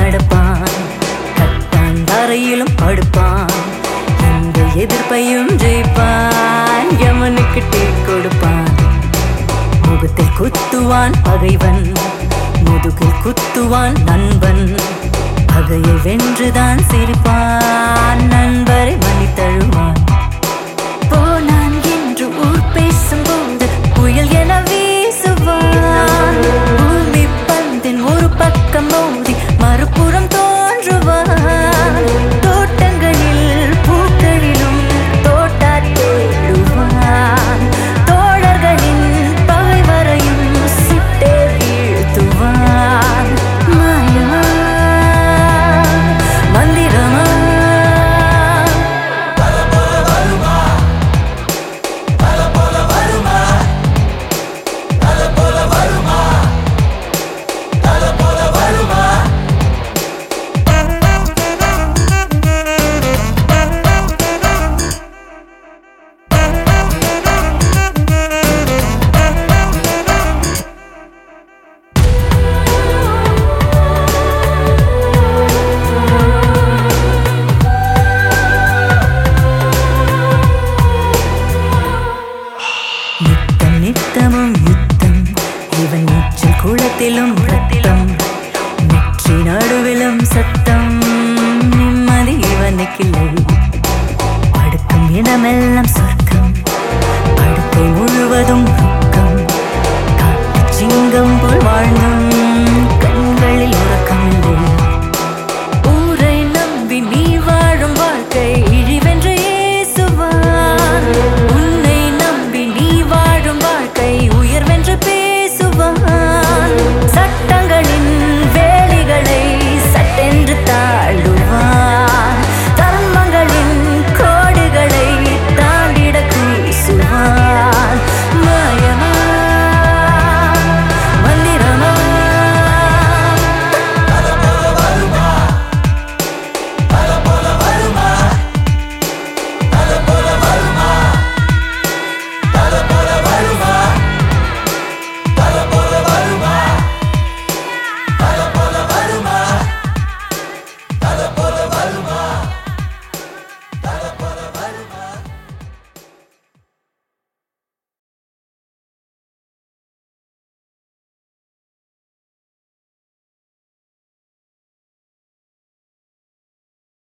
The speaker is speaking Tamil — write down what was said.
நடப்பான் கட்டான் தரையிலும் படுப்பான் எந்த எதிர்ப்பையும் ஜெயிப்பான் யமனுக்கு டீ கொடுப்பான் முகத்தில் குத்துவான் பகைவன் முதுகில் குத்துவான் நண்பன் பகையை வென்றுதான் சிரிப்பான் நண்பரை மணி தழுவான் போனான் என்று ஊர் பேசும்போது புயல் என வீசுவான் பூமி பந்தின் ஒரு பக்கம் மோதி மறுபுறம் தோன்றுவான் தோட்டங்களில் பூக்களிலும் தோட்டா தேடுவான் தோழர்களின் பகைவரையும் சுட்டே வீழ்த்துவான் மாயமா மந்திரமா நித்தம் நித்தமும் யுத்தம் இவன் நீச்சல் குளத்திலும் ரத்தம் நெற்றி நடுவிலும் சத்தம் நிம்மதி இவனுக்கில்லை படுக்கும் இடமெல்லாம் சொர்க்கம் படுக்கை முழுவதும் ரொக்கம் காட்டு சிங்கம் போல்